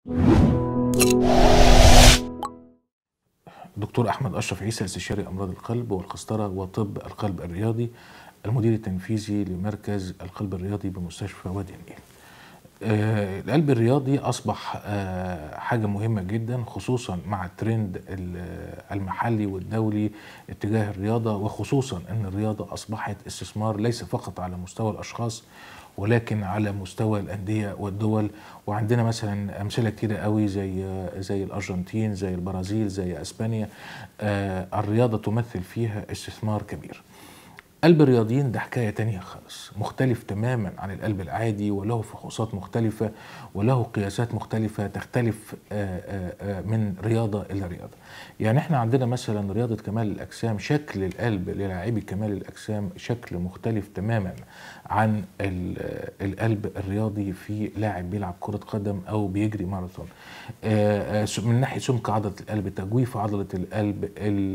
دكتور احمد اشرف عيسى استشاري امراض القلب والقسطره وطب القلب الرياضي المدير التنفيذي لمركز القلب الرياضي بمستشفى وادي النيل. آه القلب الرياضي اصبح آه حاجه مهمه جدا خصوصا مع الترند المحلي والدولي اتجاه الرياضه وخصوصا ان الرياضه اصبحت استثمار ليس فقط على مستوى الاشخاص ولكن على مستوى الانديه والدول وعندنا مثلا امثله كتيره قوي زي زي الارجنتين زي البرازيل زي اسبانيا آه الرياضه تمثل فيها استثمار كبير قلب الرياضيين ده حكاية تانية خالص مختلف تماما عن القلب العادي وله فحوصات مختلفة وله قياسات مختلفة تختلف من رياضة إلى رياضة يعني احنا عندنا مثلا رياضة كمال الأجسام شكل القلب للاعبي كمال الأجسام شكل مختلف تماما عن القلب الرياضي في لاعب بيلعب كرة قدم أو بيجري ماراثون من ناحية سمك عضلة القلب تجويف عضلة القلب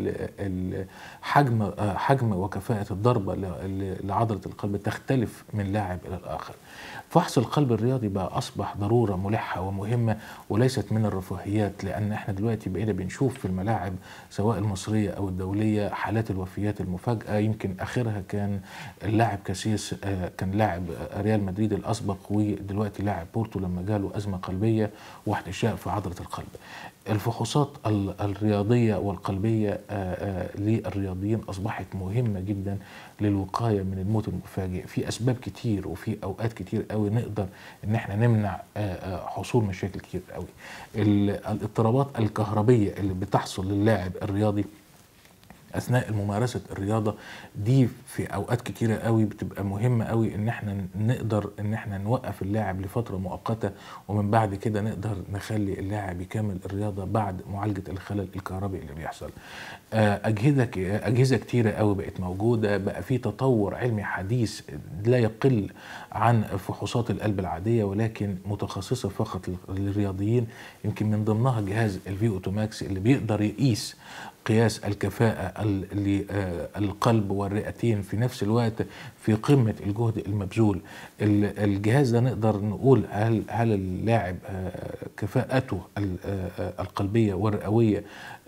حجم حجم وكفاءة الضرب الضربة لعضلة القلب تختلف من لاعب إلى الآخر فحص القلب الرياضي بقى أصبح ضرورة ملحة ومهمة وليست من الرفاهيات لأن احنا دلوقتي بقينا بنشوف في الملاعب سواء المصرية أو الدولية حالات الوفيات المفاجئة يمكن آخرها كان اللاعب كاسيس كان لاعب ريال مدريد الأسبق ودلوقتي لاعب بورتو لما جاله أزمة قلبية واحتشاء في عضلة القلب الفحوصات الرياضية والقلبية للرياضيين أصبحت مهمة جدا للوقاية من الموت المفاجئ في أسباب كتير وفي أوقات كتير قوي نقدر إن احنا نمنع حصول مشاكل كتير قوي الاضطرابات الكهربية اللي بتحصل للاعب الرياضي اثناء ممارسه الرياضه دي في اوقات كتيره قوي بتبقى مهمه قوي ان احنا نقدر ان احنا نوقف اللاعب لفتره مؤقته ومن بعد كده نقدر نخلي اللاعب يكمل الرياضه بعد معالجه الخلل الكهربي اللي بيحصل اجهزه اجهزه كتيره قوي بقت موجوده بقى في تطور علمي حديث لا يقل عن فحوصات القلب العاديه ولكن متخصصه فقط للرياضيين يمكن من ضمنها جهاز الفي اوتوماكس اللي بيقدر يقيس قياس الكفاءة للقلب والرئتين في نفس الوقت في قمة الجهد المبذول الجهاز ده نقدر نقول هل هل اللاعب كفاءته القلبية والرئوية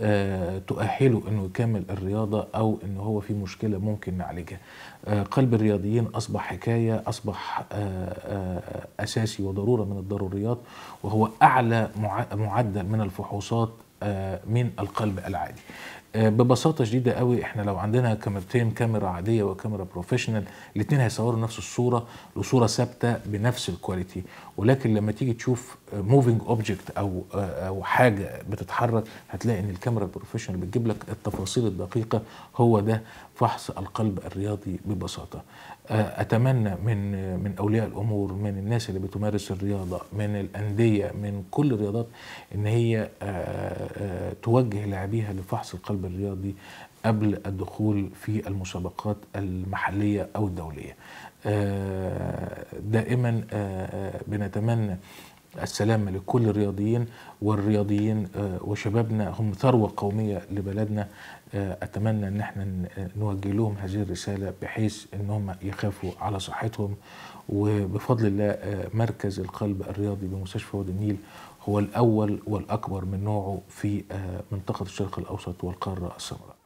تؤهله انه يكمل الرياضة او ان هو في مشكلة ممكن نعالجها قلب الرياضيين اصبح حكاية اصبح اساسي وضرورة من الضروريات وهو اعلى معدل من الفحوصات من القلب العادي ببساطه شديده قوي احنا لو عندنا كاميرتين كاميرا عاديه وكاميرا بروفيشنال الاثنين هيصوروا نفس الصوره وصوره ثابته بنفس الكواليتي ولكن لما تيجي تشوف موفينج اوبجكت او او حاجه بتتحرك هتلاقي ان الكاميرا البروفيشنال بتجيب لك التفاصيل الدقيقه هو ده فحص القلب الرياضي ببساطه اتمنى من من اولياء الامور من الناس اللي بتمارس الرياضه من الانديه من كل الرياضات ان هي توجه لاعبيها لفحص القلب الرياضي قبل الدخول في المسابقات المحليه او الدوليه دائما بنتمنى السلامة لكل الرياضيين والرياضيين وشبابنا هم ثروة قومية لبلدنا أتمنى أن احنا نوجه لهم هذه الرسالة بحيث أن هم يخافوا على صحتهم وبفضل الله مركز القلب الرياضي بمستشفى وادي النيل هو الأول والأكبر من نوعه في منطقة الشرق الأوسط والقارة السمراء